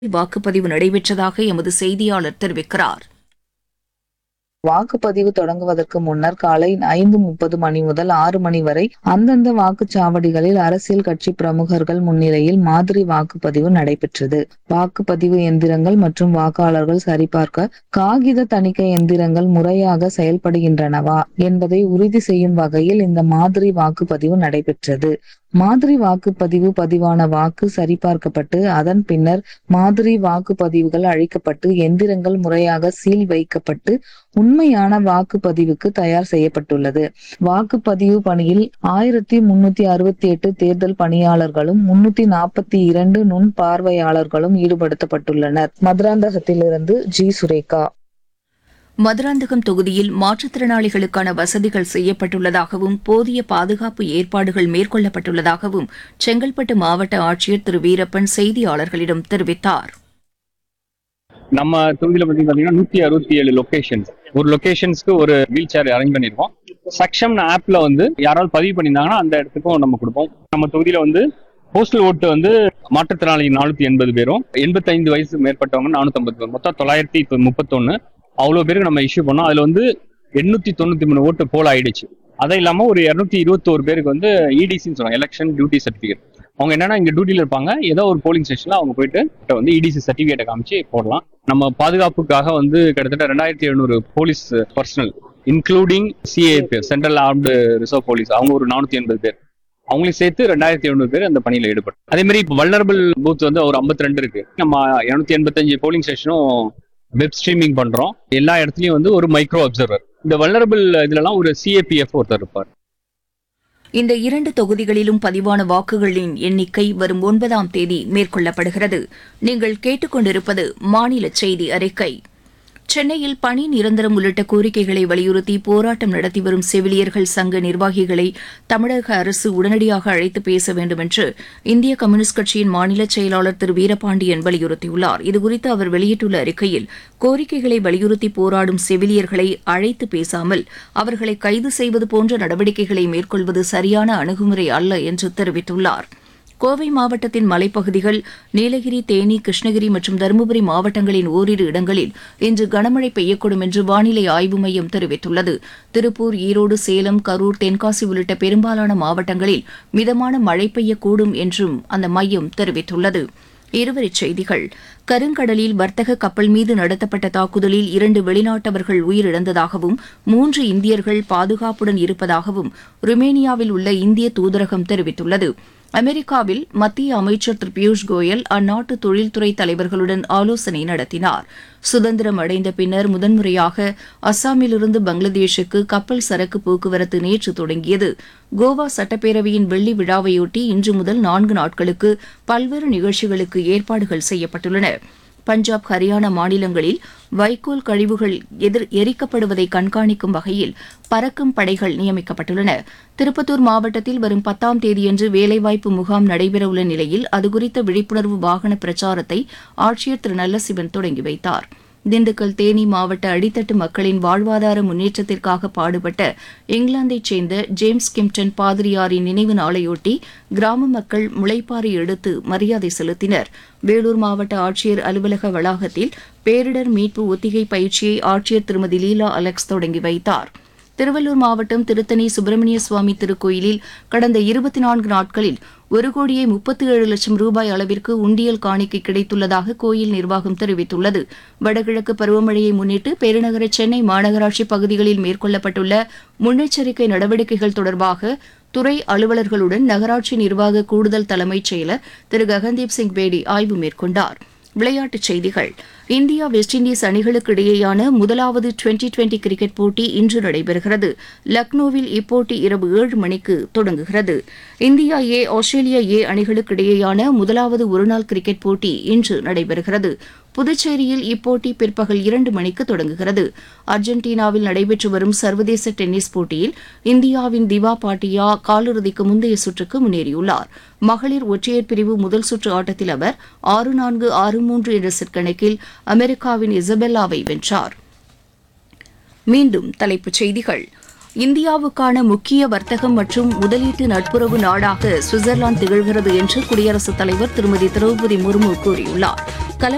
வாக்குப்பதிவு நடைபெற்றதாக எமது செய்தியாளர் தெரிவிக்கிறார் வாக்குப்பதிவு தொடங்குவதற்கு முன்னர் காலை ஐந்து முப்பது மணி முதல் ஆறு மணி வரை அந்தந்த வாக்குச்சாவடிகளில் அரசியல் கட்சி பிரமுகர்கள் முன்னிலையில் மாதிரி வாக்குப்பதிவு நடைபெற்றது வாக்குப்பதிவு எந்திரங்கள் மற்றும் வாக்காளர்கள் சரிபார்க்க காகித தணிக்கை எந்திரங்கள் முறையாக செயல்படுகின்றனவா என்பதை உறுதி செய்யும் வகையில் இந்த மாதிரி வாக்குப்பதிவு நடைபெற்றது மாதிரி வாக்குப்பதிவு பதிவான வாக்கு சரிபார்க்கப்பட்டு அதன் பின்னர் மாதிரி வாக்குப்பதிவுகள் அழிக்கப்பட்டு எந்திரங்கள் முறையாக சீல் வைக்கப்பட்டு உண்மையான வாக்குப்பதிவுக்கு தயார் செய்யப்பட்டுள்ளது வாக்குப்பதிவு பணியில் ஆயிரத்தி முன்னூத்தி அறுபத்தி எட்டு தேர்தல் பணியாளர்களும் முன்னூத்தி நாற்பத்தி இரண்டு நுண் பார்வையாளர்களும் ஈடுபடுத்தப்பட்டுள்ளனர் மதுராந்தகத்திலிருந்து ஜி சுரேகா மதுராந்தகம் தொகுதியில் மாற்றுத்திறனாளிகளுக்கான வசதிகள் செய்யப்பட்டுள்ளதாகவும் போதிய பாதுகாப்பு ஏற்பாடுகள் மேற்கொள்ளப்பட்டுள்ளதாகவும் செங்கல்பட்டு மாவட்ட ஆட்சியர் திரு வீரப்பன் செய்தியாளர்களிடம் தெரிவித்தார் நம்ம தொகுதியில பத்தி பாத்தீங்கன்னா நூத்தி அறுபத்தி ஏழு லொகேஷன்ஸ் ஒரு லொகேஷன்ஸ்க்கு ஒரு வீல் சேர் அரேஞ்ச் பண்ணிருக்கோம் சக்ஷம் ஆப்ல வந்து யாராவது பதிவு பண்ணியிருந்தாங்கன்னா அந்த இடத்துக்கும் நம்ம கொடுப்போம் நம்ம தொகுதியில வந்து போஸ்டல் ஓட்டு வந்து மாற்றுத்திறனாளி நானூத்தி எண்பது பேரும் எண்பத்தைந்து வயசு மேற்பட்டவங்க நானூத்தி பேர் மொத்தம் தொள்ளாயிரத்தி முப்பத்தொன்னு அவ்வளவு பேருக்கு நம்ம இஷ்யூ பண்ணோம் அதுல வந்து எண்ணூத்தி தொண்ணூத்தி மூணு ஓட்டு போல் ஆயிடுச்சு அது இல்லாம ஒரு இருநூத்தி இருபத்தோரு பேருக்கு வந்து இடிசின்னு சொல்லுவாங்க எலெக்ஷன் டியூட்டி சர்டிஃபிகேட் அவங்க என்னன்னா இங்க டியூட்டில இருப்பாங்க ஏதோ ஒரு போலிங் ஸ்டேஷன்ல அவங்க போயிட்டு கிட்ட வந்து இடிசி சர்டிஃபிகேட்டை காமிச்சு போடலாம் நம்ம பாதுகாப்புக்காக வந்து கிட்டத்தட்ட ரெண்டாயிரத்தி எழுநூறு police personnel including CAP central armed reserve police அவங்க ஒரு நானூத்தி எண்பது பேர் அவங்களையும் சேர்த்து ரெண்டாயிரத்தி எழுநூறு பேர் அந்த பணியில ஈடுபட்டு அதே மாதிரி இப்போ வல்னரபிள் பூத் வந்து ஒரு ஐம்பத்தி ரெண்டு இருக்கு நம்ம இருநூத்தி எண்பத்தஞ்சு போலிங் ஸ்டேஷனும் வெப் ஸ்ட்ரீமிங் பண்றோம் எல்லா இடத்துலயும் வந்து ஒரு மைக்ரோ அப்சர்வர் இந்த வல்னரபிள் இதுலலாம் ஒரு சிஏபிஎஃப் ஒருத்தர் இருப்பார் இந்த இரண்டு தொகுதிகளிலும் பதிவான வாக்குகளின் எண்ணிக்கை வரும் ஒன்பதாம் தேதி மேற்கொள்ளப்படுகிறது நீங்கள் கேட்டுக்கொண்டிருப்பது மாநில செய்தி அறிக்கை சென்னையில் பணி நிரந்தரம் உள்ளிட்ட கோரிக்கைகளை வலியுறுத்தி போராட்டம் நடத்தி வரும் செவிலியர்கள் சங்க நிர்வாகிகளை தமிழக அரசு உடனடியாக அழைத்து பேச வேண்டும் என்று இந்திய கம்யூனிஸ்ட் கட்சியின் மாநில செயலாளர் திரு வீரபாண்டியன் வலியுறுத்தியுள்ளார் இதுகுறித்து அவர் வெளியிட்டுள்ள அறிக்கையில் கோரிக்கைகளை வலியுறுத்தி போராடும் செவிலியர்களை அழைத்து பேசாமல் அவர்களை கைது செய்வது போன்ற நடவடிக்கைகளை மேற்கொள்வது சரியான அணுகுமுறை அல்ல என்று தெரிவித்துள்ளார் கோவை மாவட்டத்தின் மலைப்பகுதிகள் நீலகிரி தேனி கிருஷ்ணகிரி மற்றும் தருமபுரி மாவட்டங்களின் ஓரிரு இடங்களில் இன்று கனமழை பெய்யக்கூடும் என்று வானிலை ஆய்வு மையம் தெரிவித்துள்ளது திருப்பூர் ஈரோடு சேலம் கரூர் தென்காசி உள்ளிட்ட பெரும்பாலான மாவட்டங்களில் மிதமான மழை பெய்யக்கூடும் என்றும் அந்த மையம் தெரிவித்துள்ளது இருவரிச் செய்திகள் கருங்கடலில் வர்த்தக கப்பல் மீது நடத்தப்பட்ட தாக்குதலில் இரண்டு வெளிநாட்டவர்கள் உயிரிழந்ததாகவும் மூன்று இந்தியர்கள் பாதுகாப்புடன் இருப்பதாகவும் ருமேனியாவில் உள்ள இந்திய தூதரகம் தெரிவித்துள்ளது அமெரிக்காவில் மத்திய அமைச்சர் திரு பியூஷ் கோயல் அந்நாட்டு தொழில்துறை தலைவர்களுடன் ஆலோசனை நடத்தினார் சுதந்திரம் அடைந்த பின்னர் முதன்முறையாக அஸ்ஸாமிலிருந்து பங்களாதேஷுக்கு கப்பல் சரக்கு போக்குவரத்து நேற்று தொடங்கியது கோவா சட்டப்பேரவையின் வெள்ளி விழாவையொட்டி இன்று முதல் நான்கு நாட்களுக்கு பல்வேறு நிகழ்ச்சிகளுக்கு ஏற்பாடுகள் செய்யப்பட்டுள்ளன பஞ்சாப் ஹரியானா மாநிலங்களில் வைக்கோல் கழிவுகள் எதிர் எரிக்கப்படுவதை கண்காணிக்கும் வகையில் பறக்கும் படைகள் நியமிக்கப்பட்டுள்ளன திருப்பத்தூர் மாவட்டத்தில் வரும் பத்தாம் தேதியன்று வேலைவாய்ப்பு முகாம் நடைபெறவுள்ள நிலையில் அதுகுறித்த விழிப்புணர்வு வாகன பிரச்சாரத்தை ஆட்சியர் திரு நல்லசிவன் தொடங்கி வைத்தார் திண்டுக்கல் தேனி மாவட்ட அடித்தட்டு மக்களின் வாழ்வாதார முன்னேற்றத்திற்காக பாடுபட்ட இங்கிலாந்தைச் சேர்ந்த ஜேம்ஸ் கிம்டன் பாதிரியாரின் நினைவு நாளையொட்டி கிராம மக்கள் முளைப்பாறை எடுத்து மரியாதை செலுத்தினர் வேலூர் மாவட்ட ஆட்சியர் அலுவலக வளாகத்தில் பேரிடர் மீட்பு ஒத்திகை பயிற்சியை ஆட்சியர் திருமதி லீலா அலெக்ஸ் தொடங்கி வைத்தார் திருவள்ளூர் மாவட்டம் திருத்தணி சுப்பிரமணிய சுவாமி திருக்கோயிலில் கடந்த இருபத்தி நான்கு நாட்களில் ஒரு கோடியே முப்பத்தி ஏழு லட்சம் ரூபாய் அளவிற்கு உண்டியல் காணிக்கை கிடைத்துள்ளதாக கோயில் நிர்வாகம் தெரிவித்துள்ளது வடகிழக்கு பருவமழையை முன்னிட்டு பெருநகர சென்னை மாநகராட்சி பகுதிகளில் மேற்கொள்ளப்பட்டுள்ள முன்னெச்சரிக்கை நடவடிக்கைகள் தொடர்பாக துறை அலுவலர்களுடன் நகராட்சி நிர்வாக கூடுதல் தலைமைச் செயலர் திரு ககன்தீப் சிங் பேடி ஆய்வு மேற்கொண்டார் விளையாட்டுச் செய்திகள் இந்தியா வெஸ்ட் இண்டீஸ் அணிகளுக்கு இடையேயான முதலாவது டுவெண்டி டுவெண்டி கிரிக்கெட் போட்டி இன்று நடைபெறுகிறது லக்னோவில் இப்போட்டி இரவு ஏழு மணிக்கு தொடங்குகிறது இந்தியா ஏ ஆஸ்திரேலியா ஏ அணிகளுக்கு இடையேயான முதலாவது ஒருநாள் கிரிக்கெட் போட்டி இன்று நடைபெறுகிறது புதுச்சேரியில் இப்போட்டி பிற்பகல் இரண்டு மணிக்கு தொடங்குகிறது அர்ஜென்டினாவில் நடைபெற்று வரும் சர்வதேச டென்னிஸ் போட்டியில் இந்தியாவின் திவா பாட்டியா காலிறுதிக்கு முந்தைய சுற்றுக்கு முன்னேறியுள்ளார் மகளிர் ஒற்றையர் பிரிவு முதல் சுற்று ஆட்டத்தில் அவர் ஆறு நான்கு ஆறு மூன்று என்ற செட் கணக்கில் அமெரிக்காவின் இசபெல்லாவை வென்றார் மீண்டும் தலைப்புச் செய்திகள் இந்தியாவுக்கான முக்கிய வர்த்தகம் மற்றும் முதலீட்டு நட்புறவு நாடாக சுவிட்சர்லாந்து திகழ்கிறது என்று குடியரசுத் தலைவர் திருமதி திரௌபதி முர்மு கூறியுள்ளார் கல